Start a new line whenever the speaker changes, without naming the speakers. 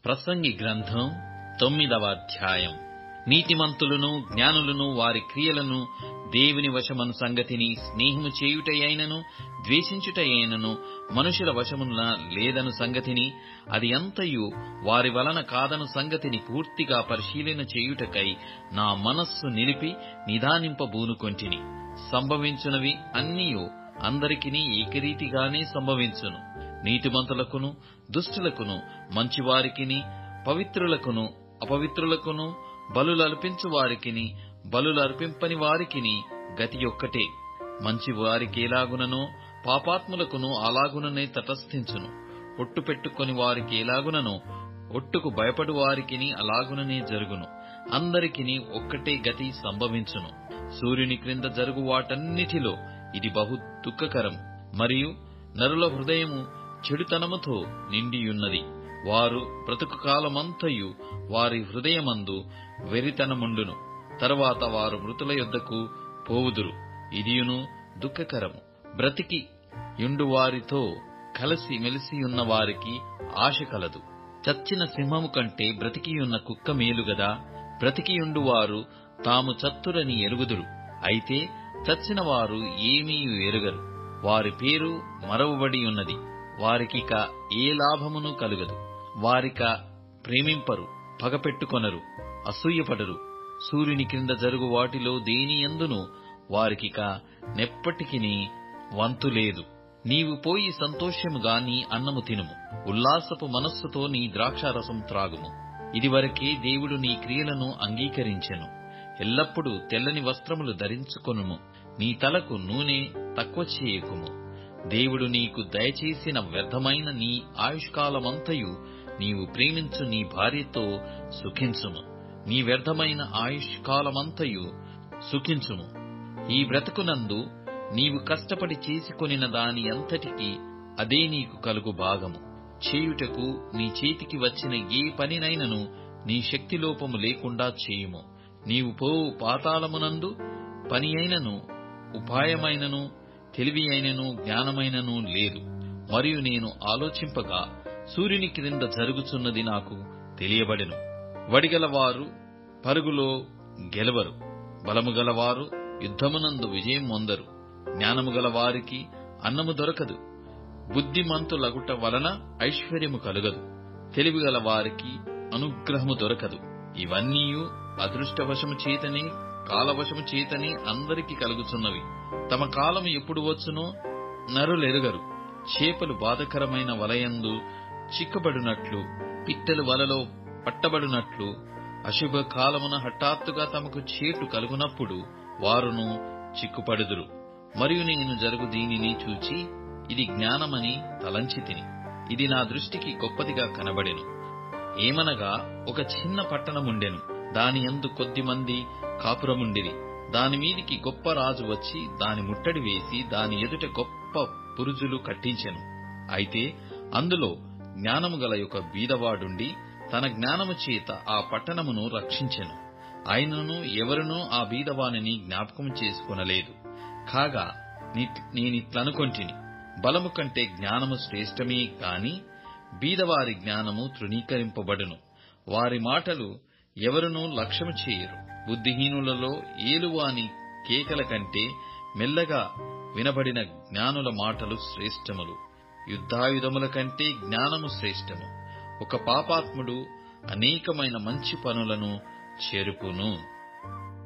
ప్రసంగి గ్రంథం తొమ్మిదవ అధ్యాయం నీతిమంతులను జ్ఞానులను వారి క్రియలను దేవుని వశమను సంగతిని స్నేహము చేయుటయైనను ద్వేషించుటయైనను మనుషుల వశమున లేదను సంగతిని అది అంతయు వారి వలన కాదను సంగతిని పూర్తిగా పరిశీలన చేయుటకై నా మనస్సు నిలిపి నిదానింపబూనుకొంటిని సంభవించునవి అన్నియు అందరికిని ఏకరీతిగానే సంభవించును నీతిమంతులకును దుష్టులకును మంచివారికిని పవిత్రులకును అపవిత్రులకును బలులర్పించు వారికిని బలులర్పింపని వారికిని గతి ఒక్కటే మంచి వారికేలాగుననో పాపాత్ములకును అలాగుననే తటస్థించును ఒట్టు పెట్టుకొని వారికి ఎలాగుననో ఒట్టుకు భయపడు వారికిని అలాగుననే జరుగును అందరికిని ఒక్కటే గతి సంభవించును సూర్యుని క్రింద జరుగు వాటన్నిటిలో ఇది బహు దుఃఖకరం మరియు నరుల హృదయము చెడుతనముతో నిండియున్నది వారు బ్రతుకు కాలమంతయు వారి హృదయమందు వెరితనముండును తరువాత వారు మృతుల యొద్దకు పోవుదురు ఇదియును దుఃఖకరము బ్రతికి యుండు వారితో కలిసి మెలిసియున్న వారికి ఆశ కలదు చచ్చిన సింహము కంటే బ్రతికియున్న కుక్క మేలుగదా బ్రతికియుండు వారు తాము చత్తురని ఎరుగుదురు అయితే చచ్చిన వారు ఏమీ ఎరుగరు వారి పేరు మరవబడి ఉన్నది వారికిక ఏ లాభమును కలుగదు వారిక ప్రేమింపరు పగపెట్టుకొనరు అసూయపడరు సూర్యుని క్రింద జరుగు వాటిలో దేని ఎందును వారికిక నెప్పటికిని వంతు లేదు నీవు పోయి సంతోషముగా నీ అన్నము తినుము ఉల్లాసపు మనస్సుతో నీ ద్రాక్షారసం త్రాగుము ఇదివరకే దేవుడు నీ క్రియలను అంగీకరించెను ఎల్లప్పుడూ తెల్లని వస్త్రములు ధరించుకొనుము నీ తలకు నూనె తక్కువ చేయకుము దేవుడు నీకు దయచేసిన వ్యర్థమైన నీ ఆయుష్కాలమంతయు నీవు ప్రేమించు నీ భార్యతో సుఖించుము నీ వ్యర్థమైన ఆయుష్కాలమంతయు సుఖించుము ఈ బ్రతుకునందు నీవు కష్టపడి చేసుకొనిన దాని అంతటికి అదే నీకు కలుగు భాగము చేయుటకు నీ చేతికి వచ్చిన ఏ పనినైనను నీ శక్తిలోపము లేకుండా చేయుము నీవు పోవు పాతాళమునందు పని అయినను ఉపాయమైనను తెలివి అయినను జ్ఞానమైనను లేదు మరియు నేను ఆలోచింపగా సూర్యుని క్రింద జరుగుచున్నది నాకు తెలియబడెను వడిగలవారు పరుగులో గెలవరు బలము గలవారు యుద్ధమునందు విజయం పొందరు జ్ఞానము గల వారికి అన్నము దొరకదు బుద్ధిమంతులగుట వలన ఐశ్వర్యము కలుగదు తెలివిగల వారికి అనుగ్రహము దొరకదు ఇవన్నీయు అదృష్టవశము చేతనే కాలవశము చేతనే అందరికి కలుగుచున్నవి తమ కాలము ఎప్పుడు వచ్చునో నరులెరుగరు చేపలు బాధకరమైన వలయందు చిక్కబడినట్లు పిట్టలు వలలో పట్టబడినట్లు అశుభ కాలమున హఠాత్తుగా తమకు చేటు కలుగునప్పుడు వారును చిక్కుపడుదురు మరియు నేను జరుగు దీనిని చూచి ఇది జ్ఞానమని తలంచి తిని ఇది నా దృష్టికి గొప్పదిగా కనబడెను ఏమనగా ఒక చిన్న పట్టణముండెను దాని యందు కొద్దిమంది కాపురముండిరి దాని మీదికి గొప్ప రాజు వచ్చి దాని ముట్టడి వేసి దాని ఎదుట గొప్ప పురుజులు కట్టించెను అయితే అందులో జ్ఞానము గల యొక్క బీదవాడుండి తన జ్ఞానము చేత ఆ పట్టణమును రక్షించెను ఆయనను ఎవరునూ ఆ బీదవానిని జ్ఞాపకం చేసుకొనలేదు కాగా నేనిట్లనుకొంటిని బలము కంటే జ్ఞానము శ్రేష్టమే కాని బీదవారి జ్ఞానము తృణీకరింపబడును వారి మాటలు ఎవరునూ లక్ష్యము చేయరు బుద్ధిహీనులలో ఏలువాని కేకల కంటే మెల్లగా వినబడిన జ్ఞానుల మాటలు శ్రేష్టములు యుద్ధాయుధముల కంటే జ్ఞానము శ్రేష్టము ఒక పాపాత్ముడు అనేకమైన మంచి పనులను చేరుకును